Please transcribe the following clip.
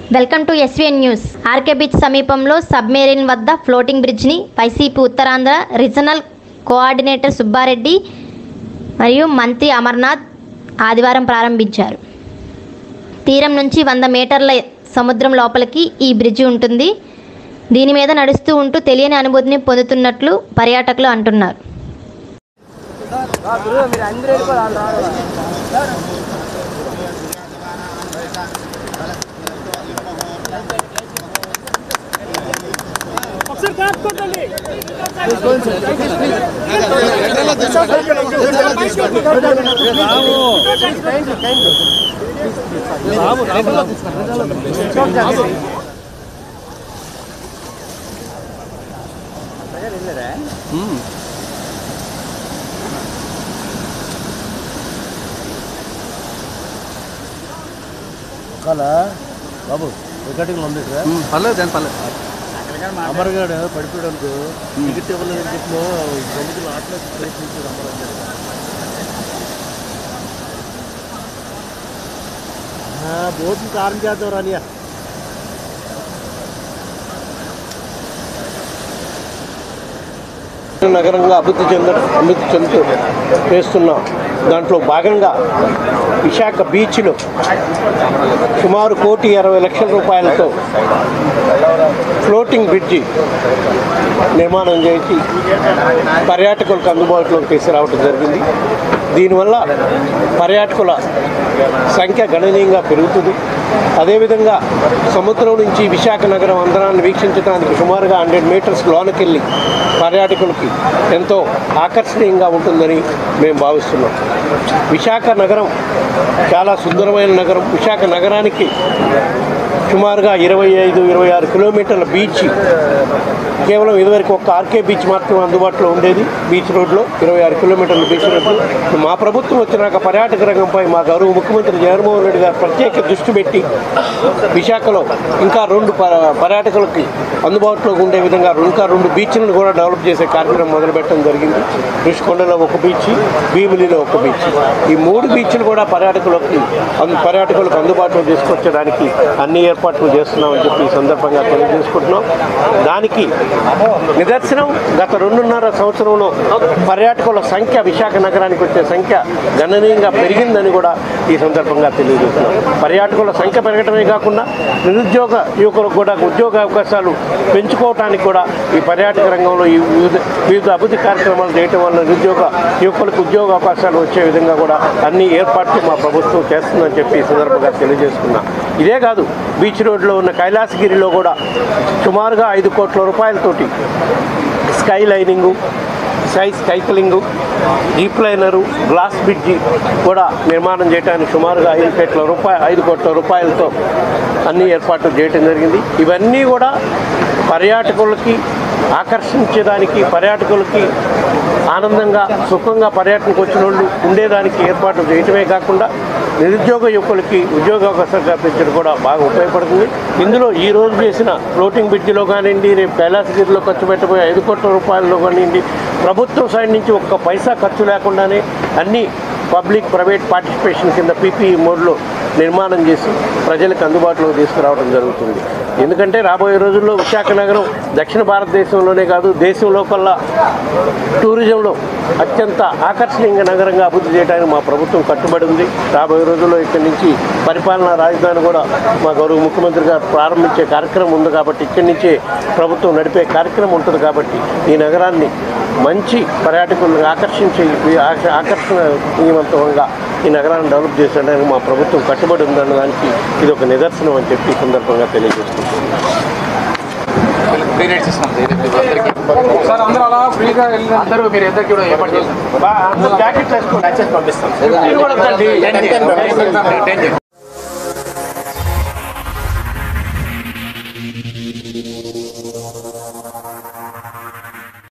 Welcome to SVN news RK beach సమీపంలో submarine వద్ద floating బ్రిడ్జ్ని YCP Uttarandhra regional coordinator Subba Reddy మరియు మంత్రి అమర్నాథ్ ఆదివారం ప్రారంభించారు తీరం నుంచి వంద మీటర్ల సముద్రం లోపలికి ఈ బ్రిడ్జి ఉంటుంది దీని మీద నడుస్తూ ఉంటూ తెలియని అనుభూతిని పొందుతున్నట్లు పర్యాటకులు అంటున్నారు కాలా బాబు రికార్డింగ్ ఉంది ఇక్కడ పర్లేదు ఏం పర్లేదు అమర్గాడు పడిపోయాడు టికెట్ ఇవ్వలేదని చెప్పి సముద్రం ఆటలో ప్రయత్నించాడు అమరగాడు బోట్ని కారం చేద్దాం రానియా నగరంగా అభివృద్ధి చెంద అభివృద్ధి చెందుతూ చేస్తున్నాం దాంట్లో భాగంగా విశాఖ బీచ్లో సుమారు కోటి ఇరవై లక్షల రూపాయలతో ఫ్లోటింగ్ బ్రిడ్జి నిర్మాణం చేసి పర్యాటకులకు అందుబాటులోకి తీసుకురావడం జరిగింది దీనివల్ల పర్యాటకుల సంఖ్య గణనీయంగా పెరుగుతుంది అదేవిధంగా సముద్రం నుంచి విశాఖ నగరం అందరాన్ని వీక్షించడానికి సుమారుగా హండ్రెడ్ మీటర్స్ లోనకెళ్ళి పర్యాటకులకి ఎంతో ఆకర్షణీయంగా ఉంటుందని మేము భావిస్తున్నాం విశాఖ నగరం చాలా సుందరమైన నగరం విశాఖ నగరానికి సుమారుగా ఇరవై ఐదు ఇరవై ఆరు కిలోమీటర్ల బీచ్ కేవలం ఇదివరకు ఒక ఆర్కే బీచ్ మాత్రమే అందుబాటులో ఉండేది బీచ్ రోడ్లో ఇరవై ఆరు కిలోమీటర్ల బీచ్ రోడ్లో మా ప్రభుత్వం వచ్చినాక పర్యాటక రంగంపై మా గౌరవ ముఖ్యమంత్రి జగన్మోహన్ రెడ్డి గారు ప్రత్యేక దృష్టి పెట్టి విశాఖలో ఇంకా రెండు ప- పర్యాటకులకి అందుబాటులో ఉండే విధంగా ఇంకా రెండు బీచ్లను కూడా డెవలప్ చేసే కార్యక్రమం మొదలుపెట్టడం జరిగింది ఋషికొండలో ఒక బీచ్ భీమిలిలో ఒక బీచ్ ఈ మూడు బీచ్లు కూడా పర్యాటకులకి అందు పర్యాటకులకు అందుబాటులో తీసుకొచ్చడానికి అన్ని ఏర్పాట్లు చేస్తున్నామని చెప్పి ఈ సందర్భంగా తెలియజేసుకుంటున్నాం దానికి నిదర్శనం గత రెండున్నర సంవత్సరంలో పర్యాటకుల సంఖ్య విశాఖ నగరానికి వచ్చే సంఖ్య గణనీయంగా పెరిగిందని కూడా ఈ సందర్భంగా తెలియజేస్తున్నాం పర్యాటకుల సంఖ్య పెరగడమే కాకుండా నిరుద్యోగ యువకులకు కూడా ఉద్యోగ అవకాశాలు పెంచుకోవటానికి కూడా ఈ పర్యాటక రంగంలో ఈ వివిధ వివిధ అభివృద్ధి కార్యక్రమాలు చేయటం వల్ల నిరుద్యోగ యువకులకు ఉద్యోగ అవకాశాలు వచ్చే విధంగా కూడా అన్ని ఏర్పాట్లు మా ప్రభుత్వం చేస్తుందని చెప్పి ఈ సందర్భంగా తెలియజేసుకున్నాం ఇదే కాదు బీచ్ రోడ్లో ఉన్న కైలాసగిరిలో కూడా సుమారుగా ఐదు కోట్ల రూపాయలతోటి sky lining sky cycling zip liner glass bridge కూడా నిర్మాణం చేయడానికి సుమారుగా ఐదు కోట్ల రూపాయ ఐదు కోట్ల రూపాయలతో అన్ని ఏర్పాట్లు చేయటం జరిగింది ఇవన్నీ కూడా పర్యాటకులకి ఆకర్షించడానికి పర్యాటకులకి ఆనందంగా సుఖంగా పర్యటనకు వచ్చిన వాళ్ళు ఉండేదానికి ఏర్పాట్లు చేయటమే కాకుండా నిరుద్యోగ యువకులకి ఉద్యోగ అవకాశాలు కల్పించడం కూడా బాగా ఉపయోగపడుతుంది ఇందులో ఈ రోజు చేసిన ఫ్లోటింగ్ బ్రిడ్జిలో కానివ్వండి రేపు కైలాసగిరిలో ఖర్చు పెట్టబోయే ఐదు కోట్ల రూపాయల్లో కానివ్వండి ప్రభుత్వం సైడ్ నుంచి ఒక్క పైసా ఖర్చు లేకుండానే అన్ని పబ్లిక్ ప్రైవేట్ పార్టిసిపేషన్ కింద పీపీఈ మోడ్లో నిర్మాణం చేసి ప్రజలకు అందుబాటులోకి తీసుకురావడం జరుగుతుంది ఎందుకంటే రాబోయే రోజుల్లో విశాఖ నగరం దక్షిణ భారతదేశంలోనే కాదు దేశం లోపల టూరిజంలో అత్యంత ఆకర్షణీయంగా నగరంగా అభివృద్ధి చేయడానికి మా ప్రభుత్వం కట్టుబడి ఉంది రాబోయే రోజుల్లో ఇక్కడి నుంచి పరిపాలనా రాజధాని కూడా మా గౌరవ ముఖ్యమంత్రి గారు ప్రారంభించే కార్యక్రమం ఉంది కాబట్టి ఇక్కడి నుంచే ప్రభుత్వం నడిపే కార్యక్రమం ఉంటుంది కాబట్టి ఈ నగరాన్ని మంచి పర్యాటకులను ఆకర్షించే ఆక- ఆకర్షణీయవంతంగా ఈ నగరాన్ని డెవలప్ చేసడానికి మా ప్రభుత్వం కట్టుబడి ఉందన్న దానికి ఇది ఒక నిదర్శనం అని చెప్పి ఈ సందర్భంగా తెలియజేస్తున్నాం ఫ్రీ నైట్ ఇస్తున్నాం అందరికీ సార్ అందరూ అలా ఫ్రీగా వెళ్ళిన అందరూ మీరు ఇద్దరికి కూడా ఏర్పాటు చేస్తారు జాకెట్ వేసుకోండి పంపిస్తాం మీరు కూడా వద్దండి. టెన్ చేయండి.